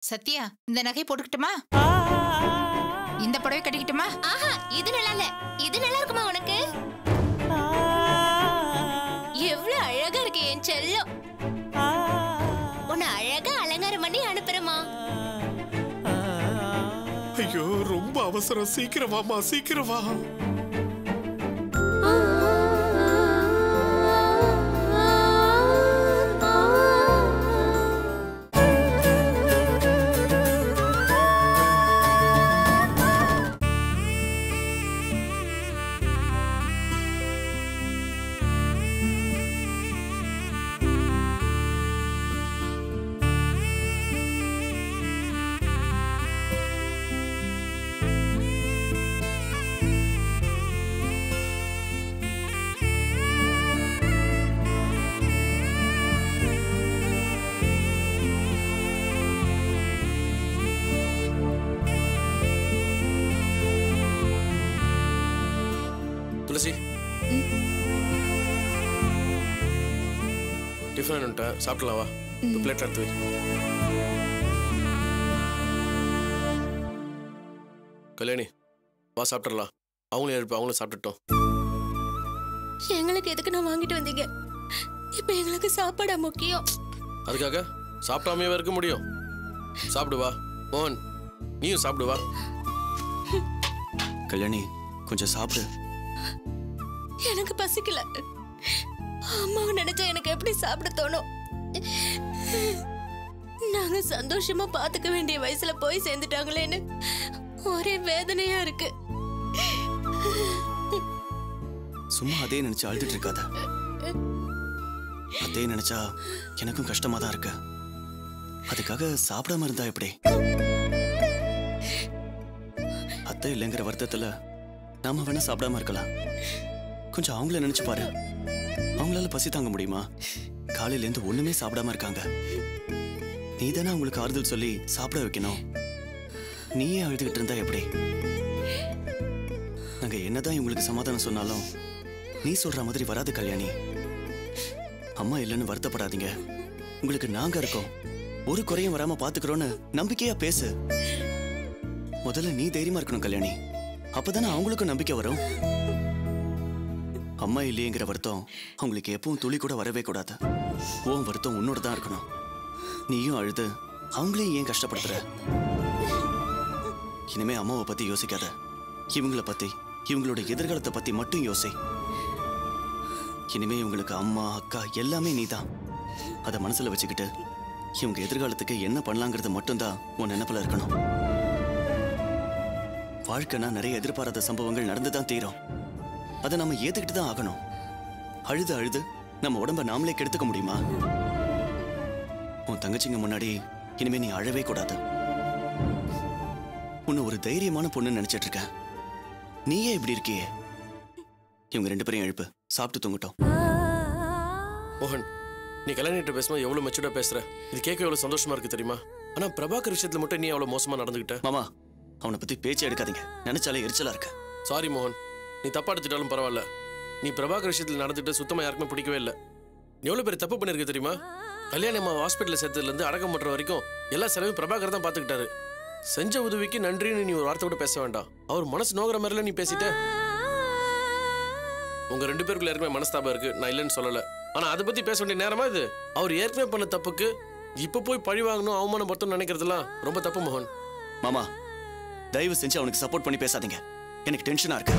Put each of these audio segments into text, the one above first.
சத்யா இந்த நகை போட்டுக்கிட்டுமா இந்த புடவை கட்டிக்கிட்டுமா ஆஹா இது நல்லா இல்ல இது நல்லா இருக்குமா உனக்கு எவ்வளவு அழகா இருக்கு என் செல்லம் உன்னை அழகா அலங்காரம் பண்ணி அனுப்புறமா ஐயோ ரொம்ப அவசரம் சீக்கிரம் வாமா சீக்கிரம் வா துளசி டிஃபன் வேணும்ட்டேன் சாப்பிடலாம் வா இப்போ பிளேட் எடுத்து வை கல்யாணி வா சாப்பிட்றலாம் அவங்களும் எழுப்பி அவங்களும் சாப்பிட்டுட்டோம் எங்களுக்கு எதுக்கு நான் வாங்கிட்டு வந்தீங்க இப்ப எங்களுக்கு சாப்பாடா முக்கியம் அதுக்காக சாப்பிடாமையே இருக்க முடியும் சாப்பிடு வா மோகன் நீயும் சாப்பிடு வா கல்யாணி கொஞ்சம் சாப்பிடு எனக்கு பசிக்கல அம்மாவை நினைச்சா எனக்கு எப்படி சாப்பிட தோணும் நாங்க சந்தோஷமா பாத்துக்க வேண்டிய வயசுல போய் சேர்ந்துட்டாங்களேன்னு ஒரே வேதனையா இருக்கு சும்மா அதே நினைச்சு அழுதுட்டு இருக்காத அதே நினைச்சா எனக்கும் கஷ்டமா தான் இருக்கு அதுக்காக சாப்பிடாம இருந்தா எப்படி அத்தை இல்லைங்கிற வருத்தத்துல நாம வேணா சாப்பிடாம இருக்கலாம் கொஞ்சம் அவங்கள நினைச்சு பாரு அவங்களால பசி தாங்க முடியுமா காலையில இருந்து ஒண்ணுமே சாப்பிடாம இருக்காங்க நீ தானே அவங்களுக்கு ஆறுதல் சொல்லி சாப்பிட வைக்கணும் நீயே அழுதுகிட்டு இருந்தா எப்படி நாங்க என்னதான் இவங்களுக்கு சமாதானம் சொன்னாலும் நீ சொல்ற மாதிரி வராது கல்யாணி அம்மா இல்லைன்னு வருத்தப்படாதீங்க உங்களுக்கு நாங்க இருக்கோம் ஒரு குறையும் வராம பாத்துக்கிறோன்னு நம்பிக்கையா பேசு முதல்ல நீ தைரியமா இருக்கணும் கல்யாணி அப்பதானே அவங்களுக்கும் நம்பிக்கை வரும் அம்மா இல்லையேங்கிற வருத்தம் அவங்களுக்கு எப்பவும் துளி கூட வரவே கூடாது உன் வருத்தம் உன்னோட தான் இருக்கணும் நீயும் அழுது அவங்களையும் ஏன் கஷ்டப்படுத்துற இனிமே அம்மாவை பத்தி யோசிக்காத இவங்கள பத்தி இவங்களோட எதிர்காலத்தை பத்தி மட்டும் யோசி இனிமே இவங்களுக்கு அம்மா அக்கா எல்லாமே நீதான் அதை மனசுல வச்சுக்கிட்டு இவங்க எதிர்காலத்துக்கு என்ன பண்ணலாங்கிறது மட்டும்தான் உன் நினைப்புல இருக்கணும் வாழ்க்கைனா நிறைய எதிர்பாராத சம்பவங்கள் நடந்துதான் தீரும் அதை நம்ம ஏத்துக்கிட்டு தான் ஆகணும் அழுது அழுது நம்ம உடம்ப நாமளே கெடுத்துக்க முடியுமா உன் தங்கச்சிங்க முன்னாடி இனிமே நீ அழவே கூடாது உன்னை ஒரு தைரியமான பொண்ணு நினைச்சிட்டு இருக்கேன் நீயே இப்படி இருக்கியே இவங்க ரெண்டு பேரையும் எழுப்பு சாப்பிட்டு தூங்கட்டும் மோகன் நீ கல்யாணிட்ட பேசும்போது எவ்வளவு மெச்சூர்டா பேசுற இது கேட்க எவ்வளவு சந்தோஷமா இருக்கு தெரியுமா ஆனா பிரபாகர் விஷயத்துல மட்டும் நீ அவ்வளவு மோசமா நடந்துகிட்ட மாமா அவனை பத்தி பேச்சே எடுக்காதீங்க நினைச்சாலே எரிச்சலா இருக்கு சாரி மோகன் நீ தப்பா எடுத்துட்டாலும் பரவாயில்ல நீ பிரபாகர் விஷயத்துல நடந்துட்டு சுத்தமா யாருக்குமே பிடிக்கவே இல்லை நீ எவ்வளவு பெரிய தப்பு பண்ணிருக்க தெரியுமா கல்யாணி அம்மா ஹாஸ்பிட்டல் சேர்த்ததுல இருந்து அடக்கம் பண்ற வரைக்கும் எல்லா செலவையும் பிரபாகர் தான் பாத்துக்கிட்டாரு செஞ்ச உதவிக்கு நன்றின்னு நீ ஒரு வார்த்தை கூட பேச வேண்டாம் அவர் மனசு நோகிற மாதிரில நீ பேசிட்ட உங்க ரெண்டு பேருக்குள்ள ஏற்கனவே மனஸ்தாபம் இருக்கு நான் இல்லைன்னு சொல்லல ஆனா அதை பத்தி பேச வேண்டிய நேரமா இது அவர் ஏற்கனவே பண்ண தப்புக்கு இப்ப போய் பழி வாங்கணும் அவமானப்படுத்தணும் நினைக்கிறதுலாம் ரொம்ப தப்பு மோகன் மாமா தயவு செஞ்சு அவனுக்கு சப்போர்ட் பண்ணி பேசாதீங்க எனக்கு டென்ஷனா இருக்கு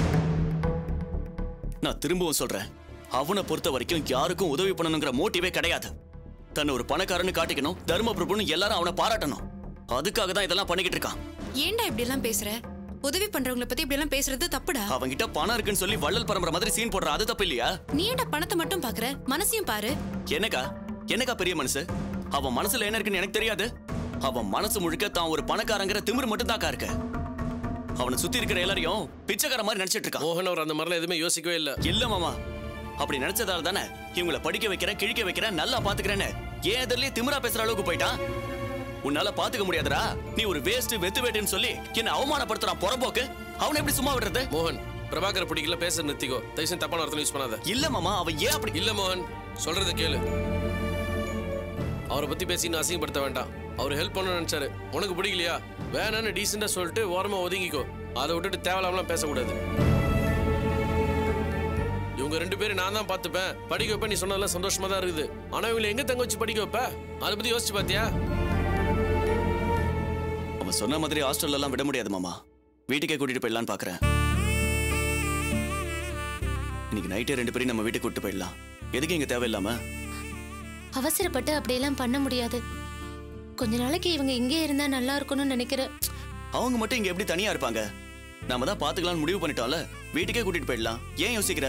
நான் திரும்பவும் சொல்றேன் அவனை பொறுத்த வரைக்கும் யாருக்கும் உதவி பண்ணணுங்கிற மோட்டிவே கிடையாது தன்னை ஒரு பணக்காரன்னு காட்டிக்கணும் தர்ம பிரபுன்னு எல்லாரும் அவனை பாராட்டணும் அதுக்காக தான் இதெல்லாம் பண்ணிக்கிட்டு இருக்கான் ஏன்டா இப்படி எல்லாம் பேசுற உதவி பண்றவங்கள பத்தி இப்படி எல்லாம் பேசுறது தப்புடா அவன்கிட்ட பணம் இருக்குன்னு சொல்லி வள்ளல் பரம்பரை மாதிரி சீன் போடுற அது தப்பு இல்லையா நீ ஏன்டா பணத்தை மட்டும் பாக்குற மனசையும் பாரு என்னக்கா என்னக்கா பெரிய மனசு அவன் மனசுல என்ன இருக்குன்னு எனக்கு தெரியாது அவன் மனசு முழுக்க தான் ஒரு பணக்காரங்கிற திமிரு மட்டும் தாக்கா இருக்கு அவனை சுத்தி இருக்கிற எல்லாரையும் பிச்சைக்கார மாதிரி நினைச்சிட்டு இருக்கான் மோகன் அவர் அந்த மாதிரிலாம் எதுவுமே யோசிக்கவே இல்லை இல்ல மாமா அப்படி நினைச்சதால தானே இவங்கள படிக்க வைக்கிறேன் கிழிக்க வைக்கிறேன் நல்லா பாத்துக்கிறேன்னு ஏன் எதிரிலேயே திமிரா பேசுற அளவுக்கு போயிட்டான் உன்னால பாத்துக்க முடியாதுடா நீ ஒரு வேஸ்ட் வெத்து வேட்டுன்னு சொல்லி என்ன அவமானப்படுத்துறான் புறம்போக்கு அவனை எப்படி சும்மா விடுறது மோகன் பிரபாகர் பிடிக்கல பேச நிறுத்திக்கோ தயவுசெய்து தப்பான வார்த்தை யூஸ் பண்ணாத இல்ல மாமா அவன் ஏன் அப்படி இல்ல மோகன் சொல்றத கேளு அவரை பத்தி பேசி நான் அசிங்கப்படுத்த வேண்டாம் அவர் ஹெல்ப் பண்ண நினைச்சாரு உனக்கு பிடிக்கலையா வேணான்னு டீசெண்டா சொல்லிட்டு ஓரமா ஒதுங்கிக்கோ அதை விட்டுட்டு தேவையில்லாமலாம் பேசக்கூடாது இவங்க ரெண்டு பேரும் நான் தான் பார்த்துப்பேன் படிக்க வைப்பேன் நீ சொன்னதெல்லாம் சந்தோஷமா தான் இருக்குது ஆனா இவங்களை எங்க தங்க வச்சு படிக்க வைப்ப அதை பத்தி யோசிச்சு பாத்தியா அவன் சொன்ன மாதிரி ஹாஸ்டல்ல எல்லாம் விட முடியாது மாமா வீட்டுக்கே கூட்டிட்டு போயிடலான்னு பாக்குறேன் இன்னைக்கு நைட்டே ரெண்டு பேரையும் நம்ம வீட்டுக்கு கூட்டிட்டு போயிடலாம் எதுக்கு இங்க தேவையில்லாம அவசரப்பட்டு அப்படியெல்லாம் பண்ண முடியாது கொஞ்ச நாளைக்கு இவங்க இங்கே இருந்தா நல்லா இருக்கும்னு நினைக்கிறேன் அவங்க மட்டும் இங்க எப்படி தனியா இருப்பாங்க நாம தான் பாத்துக்கலாம்னு முடிவு பண்ணிட்டோம்ல வீட்டுக்கே கூட்டிட்டு போயிடலாம் ஏன் யோசிக்கிற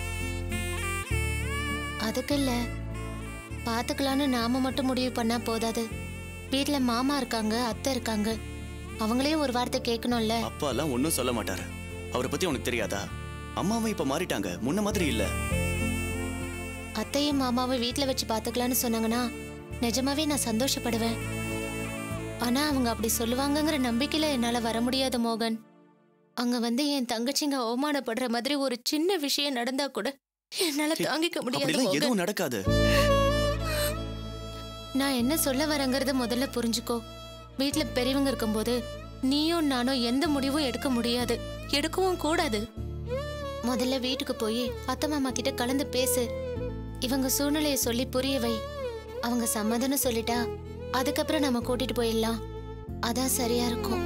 அதுக்கு இல்ல பாத்துக்கலாம்னு நாம மட்டும் முடிவு பண்ணா போதாது வீட்ல மாமா இருக்காங்க அத்தை இருக்காங்க அவங்களே ஒரு வார்த்தை கேட்கணும்ல அப்பா எல்லாம் ஒன்னும் சொல்ல மாட்டாரு அவரை பத்தி உனக்கு தெரியாதா அம்மாவும் இப்ப மாறிட்டாங்க முன்ன மாதிரி இல்ல அத்தையும் மாமாவும் வீட்ல வச்சு பாத்துக்கலாம்னு சொன்னாங்கன்னா நிஜமாவே நான் சந்தோஷப்படுவேன் ஆனா அவங்க அப்படி சொல்லுவாங்கங்கிற நம்பிக்கையில என்னால வர முடியாது மோகன் அங்க வந்து என் தங்கச்சிங்க அவமானப்படுற மாதிரி ஒரு சின்ன விஷயம் நடந்தா கூட என்னால தாங்கிக்க முடியாது அப்படிலாம் மோகன் எதுவும் நடக்காது நான் என்ன சொல்ல வரேங்கிறத முதல்ல புரிஞ்சுக்கோ வீட்ல பெரியவங்க இருக்கும்போது நீயும் நானும் எந்த முடிவும் எடுக்க முடியாது எடுக்கவும் கூடாது முதல்ல வீட்டுக்கு போய் அத்தை மாமா கிட்ட கலந்து பேசு இவங்க சூழ்நிலைய சொல்லி புரிய வை அவங்க சம்மதம்னு சொல்லிட்டா அதுக்கப்புறம் நம்ம கூட்டிட்டு போயிடலாம் அதான் சரியா இருக்கும்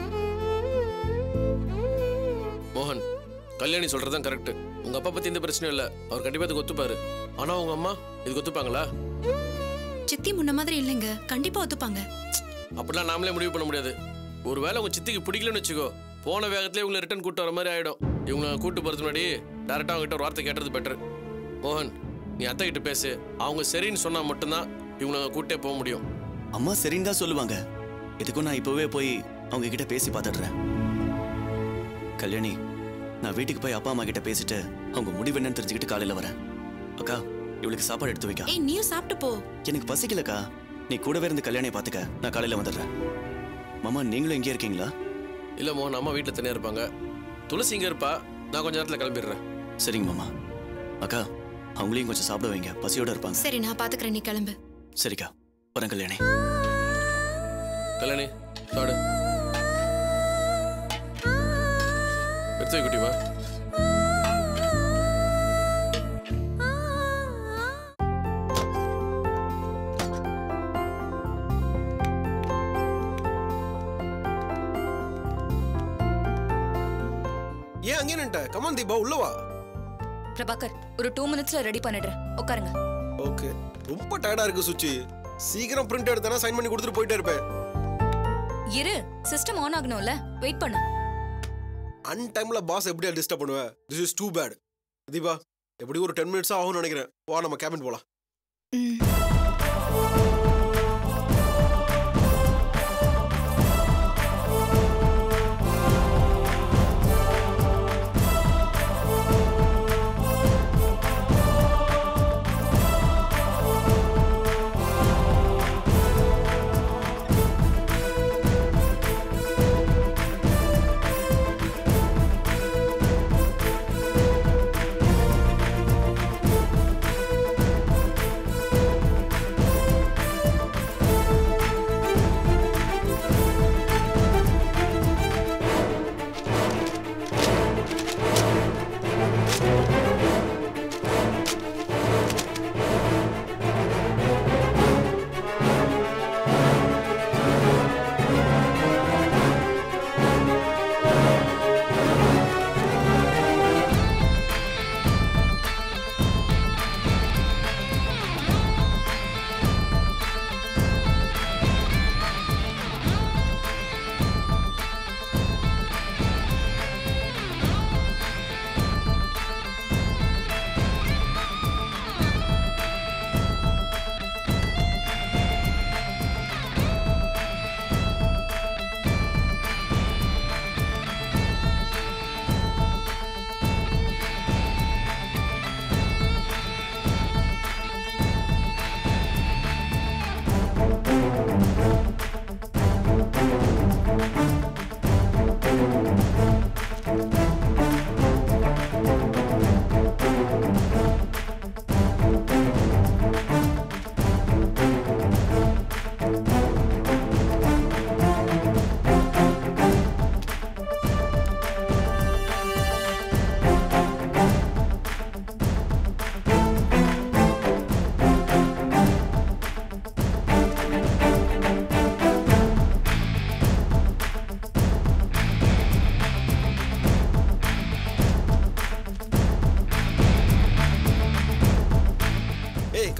மோகன் கல்யாணி சொல்றதுதான் கரெக்ட் உங்க அப்பா பத்தி எந்த பிரச்சனையும் இல்ல அவர் கண்டிப்பா இதுக்கு ஒத்துப்பாரு ஆனா உங்க அம்மா இதுக்கு ஒத்துப்பாங்களா சித்தி முன்ன மாதிரி இல்லைங்க கண்டிப்பா ஒத்துப்பாங்க அப்படிலாம் நாமளே முடிவு பண்ண முடியாது ஒருவேளை உங்க சித்திக்கு பிடிக்கலன்னு வச்சுக்கோ போன வேகத்திலே உங்களை ரிட்டர்ன் கூட்டு வர மாதிரி ஆயிடும் இவங்க கூட்டு போறது முன்னாடி டேரக்டா அவங்க கிட்ட ஒரு வார்த்தை கேட்டது பெட்டர் மோகன் நீ அத்தை கிட்ட பேசு அவங்க சரின்னு சொன்னா மட்டும்தான் இவங்களை கூட்டே போக முடியும் அம்மா சரின்னு தான் சொல்லுவாங்க இதுக்கும் நான் இப்பவே போய் அவங்க கிட்ட பேசி பார்த்துடுறேன் கல்யாணி நான் வீட்டுக்கு போய் அப்பா அம்மா கிட்ட பேசிட்டு அவங்க முடிவு என்னன்னு தெரிஞ்சுக்கிட்டு காலையில வரேன் அக்கா இவளுக்கு சாப்பாடு எடுத்து வைக்கா ஏய் நீயும் சாப்பிட்டு போ எனக்கு பசிக்கலக்கா நீ கூடவே இருந்து கல்யாணியை பார்த்துக்க நான் காலையில வந்துடுறேன் மாமா நீங்களும் இங்கே இருக்கீங்களா இல்ல மோகன் அம்மா வீட்டுல தனியா இருப்பாங்க துளசி இங்க இருப்பா நான் கொஞ்ச நேரத்துல கிளம்பிடுறேன் சரிங்க மாமா அக்கா அவங்களையும் கொஞ்சம் சாப்பிட வைங்க பசியோட இருப்பாங்க சரி நான் பாத்துக்கிறேன் நீ கிளம்பு சரிக்கா வரேன் கல்யாணி கல்யாணி சாடு எடுத்து வை குட்டிமா ஏன் அங்கே நின்ட்ட கமான் தீபா உள்ள வா பிரபாகர் ஒரு டூ மினிட்ஸ்ல ரெடி பண்ணிடுறேன் உட்காருங்க ஓகே ரொம்ப டயர்டா இருக்கு சுச்சி சீக்கிரம் பிரிண்ட் எடுத்தனா சைன் பண்ணி கொடுத்துட்டு போயிட்டே இருப்பேன் இரு சிஸ்டம் ஆன் ஆகணும்ல வெயிட் பண்ணு அன் டைம்ல பாஸ் எப்படியா டிஸ்டர்ப் பண்ணுவேன் this is too bad Deepa எப்படி ஒரு டென் மினிட்ஸ் ஆகும்னு நினைக்கிறேன் வா நம்ம கேபின் போலாம் ம். ஆ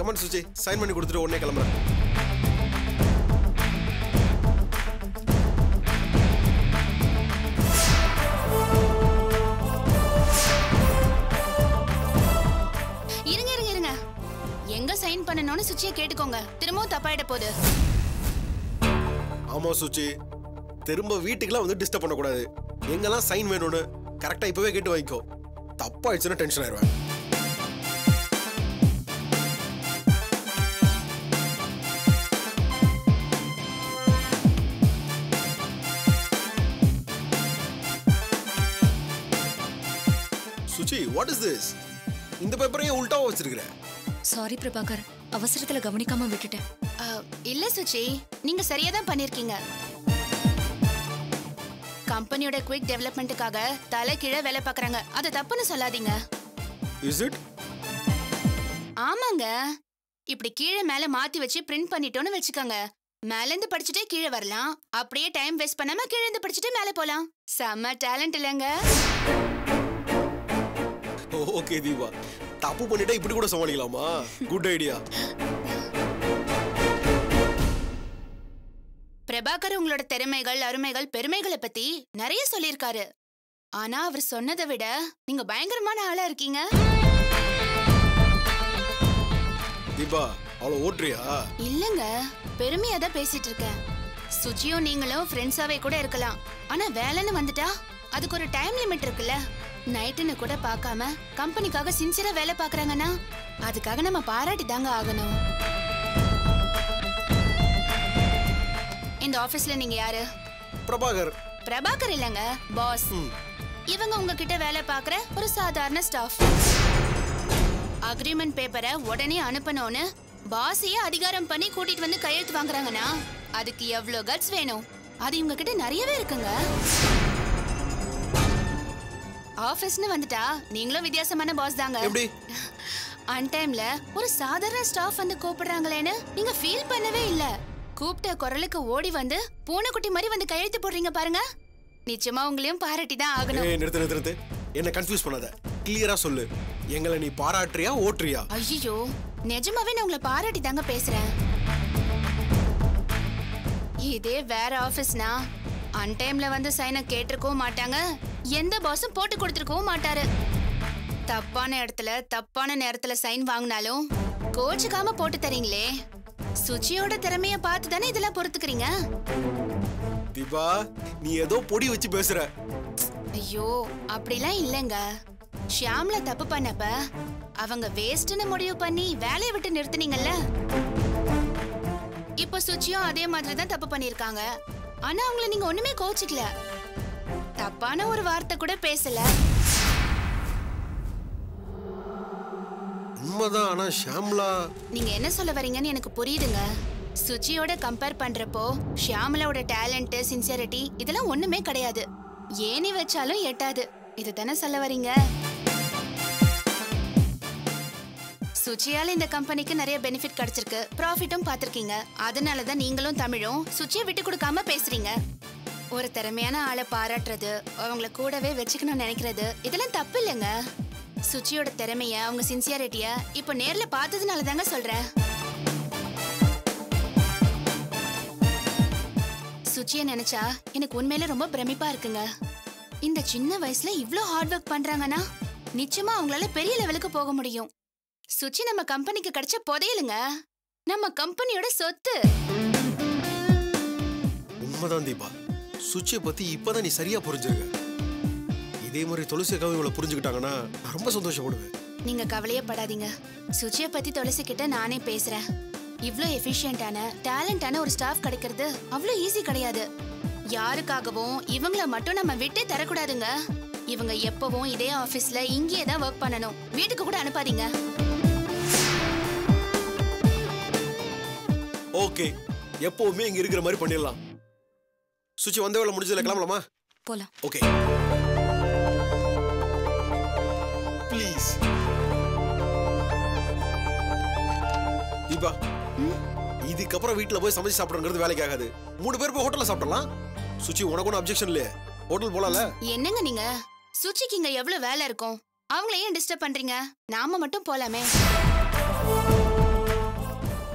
கமெண்ட் சுச்சி சைன் பண்ணி கொடுத்துட்டு உடனே கிளம்புறேன் இருங்க இருங்க இருங்க எங்க சைன் பண்ணணும்னு சுச்சியை கேட்டுக்கோங்க திரும்பவும் தப்பாயிட போகுது ஆமா சுச்சி திரும்ப வீட்டுக்குலாம் வந்து டிஸ்டர்ப் பண்ணக்கூடாது எங்கெல்லாம் சைன் வேணும்னு கரெக்டா இப்பவே கேட்டு வாங்கிக்கோ தப்பாயிடுச்சுன்னா டென்ஷன் ஆயிடுவேன் சுச்சி வாட் இஸ் திஸ் இந்த பேப்பரையும் உல்டாவா வச்சிருக்கிற சாரி பிரபாகர் அவசரத்துல கவனிக்காம விட்டுட்டேன் அஹ், இல்ல சுச்சி நீங்க சரியா தான் பண்ணிருக்கீங்க கம்பெனியோட குயிக் டெவலப்மெண்ட்டுக்காக தலை கீழே வேலை பார்க்கறாங்க அது தப்புன்னு சொல்லாதீங்க இஸ் இட் ஆமாங்க இப்படி கீழே மேல மாத்தி வச்சு பிரிண்ட் பண்ணிட்டோம்னு வச்சுக்கோங்க மேல இருந்து படிச்சுட்டே கீழே வரலாம் அப்படியே டைம் வேஸ்ட் பண்ணாம கீழே இருந்து படிச்சுட்டே மேல போலாம் செம்ம டேலண்ட் இல்லைங்க ஓகே தீபா தப்பு பண்ணிட்டா இப்படி கூட சமாளிக்கலாமா குட் ஐடியா பிரபாகர் உங்களோட திறமைகள் அருமைகள் பெருமைகளை பத்தி நிறைய சொல்லியிருக்காரு ஆனா அவர் சொன்னதை விட நீங்க பயங்கரமான ஆளா இருக்கீங்க தீபா அவளை ஓட்டுறியா இல்லங்க பெருமையா தான் பேசிட்டு இருக்கேன் சுஜியும் நீங்களும் ஃப்ரெண்ட்ஸாவே கூட இருக்கலாம் ஆனா வேலைன்னு வந்துட்டா அதுக்கு ஒரு டைம் லிமிட் இருக்குல்ல நைட்டுன்னு கூட பார்க்காம கம்பெனிக்காக சின்சியரா வேலை பார்க்கறாங்கன்னா அதுக்காக நம்ம பாராட்டி தாங்க ஆகணும் இந்த ஆபீஸ்ல நீங்க யாரு பிரபாகர் பிரபாகர் இல்லங்க பாஸ் ம். இவங்க உங்ககிட்ட வேலை பார்க்குற ஒரு சாதாரண ஸ்டாஃப் அக்ரிமெண்ட் பேப்பரை உடனே அனுப்பணும்னு பாஸையே அதிகாரம் பண்ணி கூட்டிட்டு வந்து கையெழுத்து வாங்குறாங்கன்னா அதுக்கு எவ்வளோ கட்ஸ் வேணும் அது இவங்க கிட்ட நிறையவே இருக்குங்க ஆபீஸ்னு வந்துட்டா நீங்களும் வித்தியாசமான பாஸ் தாங்க எப்படி அன் டைம்ல ஒரு சாதாரண ஸ்டாஃப் வந்து கூப்பிடுறாங்களேன்னு நீங்க ஃபீல் பண்ணவே இல்ல கூப்பிட்ட குரலுக்கு ஓடி வந்து பூனைக்குட்டி மாதிரி வந்து கையெழுத்து போடுறீங்க பாருங்க நிச்சயமா உங்களையும் பாராட்டி தான் ஆகணும் ஏய் நிறுத்து நிறுத்து நிறுத்து என்ன கன்ஃபியூஸ் பண்ணாத கிளியரா சொல்லு எங்களை நீ பாராட்டுறியா ஓட்டுறியா ஐயோ நிஜமாவே நான் உங்களை பாராட்டி தாங்க பேசுறேன் இதே வேற ஆபீஸ்னா அன் டைம்ல வந்து சைனை கேட்டிருக்கவும் மாட்டாங்க எந்த பாஸும் போட்டு கொடுத்துருக்கவும் மாட்டாரு தப்பான இடத்துல தப்பான நேரத்துல சைன் வாங்கினாலும் கோச்சுக்காம போட்டு தரீங்களே சுச்சியோட திறமைய பார்த்து தானே இதெல்லாம் பொறுத்துக்கிறீங்க தீபா நீ ஏதோ பொடி வச்சு பேசுற ஐயோ அப்படிலாம் இல்லைங்க ஷியாம்ல தப்பு பண்ணப்ப அவங்க வேஸ்ட்னு முடிவு பண்ணி வேலையை விட்டு நிறுத்துனீங்கல்ல இப்போ சுச்சியும் அதே மாதிரி தான் தப்பு பண்ணிருக்காங்க ஆனா அவங்கள நீங்க ஒண்ணுமே கோச்சிக்கல தப்பான ஒரு வார்த்தை கூட பேசல உண்மைதான் ஆனா ஷாம்லா நீங்க என்ன சொல்ல வரீங்கன்னு எனக்கு புரியுதுங்க சுச்சியோட கம்பேர் பண்றப்போ ஷியாமலாவோட டேலண்ட் சின்சியரிட்டி இதெல்லாம் ஒண்ணுமே கிடையாது ஏணி வச்சாலும் எட்டாது இது தானே சொல்ல வரீங்க சுச்சியால இந்த கம்பெனிக்கு நிறைய பெனிஃபிட் கிடைச்சிருக்கு ப்ராஃபிட்டும் பார்த்திருக்கீங்க அதனால தான் நீங்களும் தமிழும் சுச்சியை விட்டு கொடுக்காம பேசுறீங்க ஒரு திறமையான ஆளை பாராட்டுறது அவங்கள கூடவே வச்சுக்கணும்னு நினைக்கிறது இதெல்லாம் தப்பு இல்லைங்க சுச்சியோட திறமைய அவங்க சின்சியாரிட்டிய இப்போ நேர்ல பார்த்ததுனால தாங்க சொல்றேன் சுச்சிய நினைச்சா எனக்கு உண்மையில ரொம்ப பிரமிப்பா இருக்குங்க இந்த சின்ன வயசுல இவ்ளோ ஹார்ட் ஒர்க் பண்றாங்கன்னா நிச்சயமா அவங்களால பெரிய லெவலுக்கு போக முடியும் சுச்சி நம்ம கம்பெனிக்கு கிடைச்ச புதையலுங்க நம்ம கம்பெனியோட சொத்து உண்மைதான் தீபா சுச்சியை பத்தி இப்பதான் நீ சரியா புரிஞ்சிருக்க இதே மாதிரி துளசி அக்காவும் இவளை புரிஞ்சுக்கிட்டாங்கன்னா நான் ரொம்ப சந்தோஷப்படுவேன் நீங்க கவலையே படாதீங்க சுச்சிய பத்தி துளசி கிட்ட நானே பேசுறேன் இவ்ளோ எஃபிஷியன்டான டேலண்டான ஒரு ஸ்டாஃப் கிடைக்கிறது அவ்வளோ ஈஸி கிடையாது யாருக்காகவும் இவங்கள மட்டும் நம்ம விட்டே தரக்கூடாதுங்க இவங்க எப்பவும் இதே ஆபீஸ்ல இங்கேயே தான் ஒர்க் பண்ணணும் வீட்டுக்கு கூட அனுப்பாதீங்க ஓகே எப்பவுமே இங்க இருக்கிற மாதிரி பண்ணிடலாம் சுச்சி வந்த வேலை முடிஞ்சதுல கிளம்பலாமா போலாம் ஓகே ப்ளீஸ் தீபா இதுக்கப்புறம் வீட்ல போய் சமைச்சு சாப்பிடுறது வேலைக்கு ஆகாது மூணு பேர் போய் ஹோட்டல்ல சாப்பிடலாம் சுச்சி உனக்கு ஒன்றும் அப்ஜெக்ஷன் இல்லையே ஹோட்டல் போலாம்ல என்னங்க நீங்க சுச்சிக்கு இங்க எவ்வளவு வேலை இருக்கும் அவங்கள ஏன் டிஸ்டர்ப் பண்றீங்க நாம மட்டும் போலாமே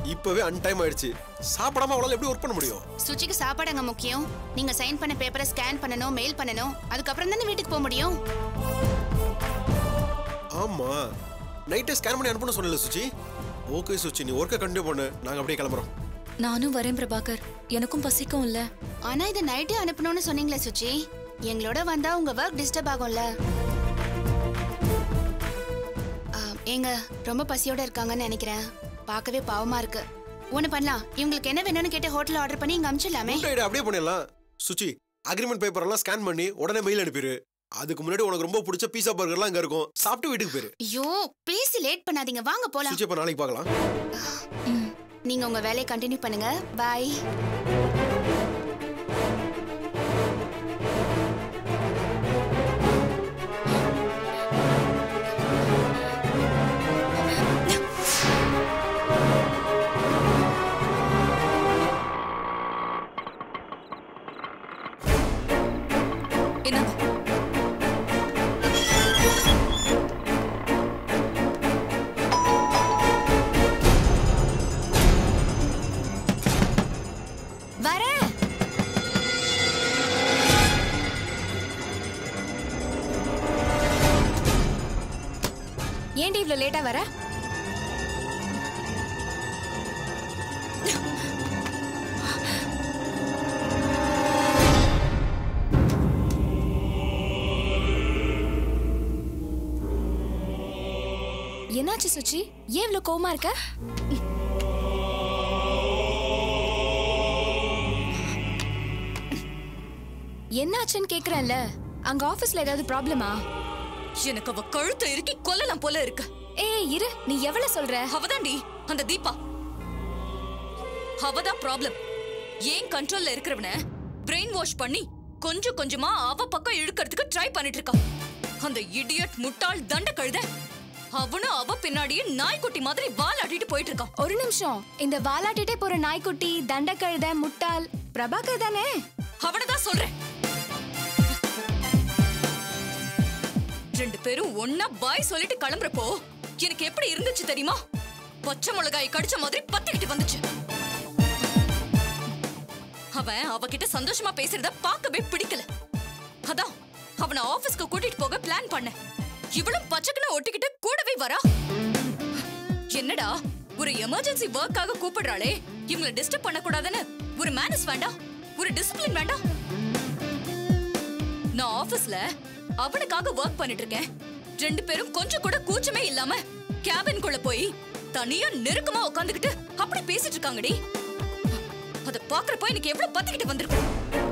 இப்பவே அன்டைம் ஆயிடுச்சு சாப்பிடாம அவளால எப்படி ஒர்க் பண்ண முடியும் சுச்சிக்கு சாப்பாடு அங்க முக்கியம் நீங்க சைன் பண்ண பேப்பரை ஸ்கேன் பண்ணணும் மெயில் பண்ணணும் அதுக்கப்புறம் தானே வீட்டுக்கு போக முடியும் ஆமா நைட்டே ஸ்கேன் பண்ணி அனுப்பணும் சொன்னல சுச்சி ஓகே சுச்சி நீ ஒர்க்கை கண்டினியூ பண்ணு நாங்க அப்படியே கிளம்புறோம் நானும் வரேன் பிரபாகர் எனக்கும் பசிக்கும் இல்ல ஆனா இதை நைட்டே அனுப்பணும்னு சொன்னீங்களே சுச்சி எங்களோட வந்தா உங்க ஒர்க் டிஸ்டர்ப் ஆகும்ல ஆ, ஏங்க ரொம்ப பசியோட இருக்காங்கன்னு நினைக்கிறேன் பார்க்கவே பாவமா இருக்கு ஒண்ணு பண்ணலாம் இவங்களுக்கு என்ன வேணும்னு கேட்டு ஹோட்டல் ஆர்டர் பண்ணி இங்க அனுப்பிச்சிடலாமே குட் ஐடியா அப்படியே பண்ணிடலாம் சுச்சி அக்ரிமெண்ட் பேப்பர் எல்லாம் ஸ்கேன் பண்ணி உடனே மெயில் அனுப்பிடு அதுக்கு முன்னாடி உனக்கு ரொம்ப பிடிச்ச பீஸா பர்கர்லாம் இங்க இருக்கும் சாப்பிட்டு வீட்டுக்கு போயிரு ஐயோ பேசி லேட் பண்ணாதீங்க வாங்க போலாம் சுச்சி அப்ப நாளைக்கு பார்க்கலாம் நீங்க உங்க வேலையை கண்டினியூ பண்ணுங்க பாய் என்னங்க வரேன் ஏன்டி இவ்ளோ லேட்டா வர என்னாச்சு சுச்சி ஏன் இவ்ளோ கோவமா இருக்க என்னாச்சுன்னு கேக்குறேன்ல அங்க ஆபீஸ்ல ஏதாவது ப்ராப்ளமா எனக்கு அவ கழுத்தை இறுக்கி கொல்லலாம் போல இருக்கு ஏய் இரு நீ எவ்வளவு சொல்ற அவதாண்டி அந்த தீபா அவதான் ப்ராப்ளம் ஏன் கண்ட்ரோல்ல இருக்கிறவன பிரெயின் வாஷ் பண்ணி கொஞ்சம் கொஞ்சமா அவ பக்கம் இழுக்கிறதுக்கு ட்ரை பண்ணிட்டு இருக்கா அந்த இடியட் முட்டாள் தண்ட கழுத அவனும் அவ பின்னாடியே நாய்க்குட்டி மாதிரி வாலாட்டிட்டு போயிட்டு இருக்கான் ஒரு நிமிஷம் இந்த வாலாட்டிட்டே போற நாய்க்குட்டி தண்டக்கழுத முட்டாள் பிரபாகர் தானே அவனதான் சொல்றேன் ரெண்டு பேரும் ஒன்னா பாய் சொல்லிட்டு கிளம்புறப்போ எனக்கு எப்படி இருந்துச்சு தெரியுமா பச்சை மிளகாய் கடிச்ச மாதிரி பத்திக்கிட்டு வந்துச்சு அவன் அவகிட்ட சந்தோஷமா பேசுறத பார்க்கவே பிடிக்கல அதான் அவனை ஆபீஸ்க்கு கூட்டிட்டு போக பிளான் பண்ண இவளும் பச்சைக்குன்னு ஒட்டிக்கிட்டு கூடவே வரா என்னடா ஒரு எமர்ஜென்சி ஒர்க்காக கூப்பிடுறாளே இவங்களை டிஸ்டர்ப் பண்ண கூடாதுன்னு ஒரு மேனஸ் வேண்டாம் ஒரு டிசிப்ளின் வேண்டாம் நான் ஆபீஸ்ல அவனுக்காக ஒர்க் பண்ணிட்டு இருக்கேன் ரெண்டு பேரும் கொஞ்சம் கூட கூச்சமே இல்லாம கேபின்குள்ள போய் தனியா நெருக்கமா உட்காந்துக்கிட்டு அப்படி பேசிட்டு இருக்காங்கடி அத பாக்குறப்போ எனக்கு எவ்வளவு பத்திக்கிட்டு வந்திருக்கும்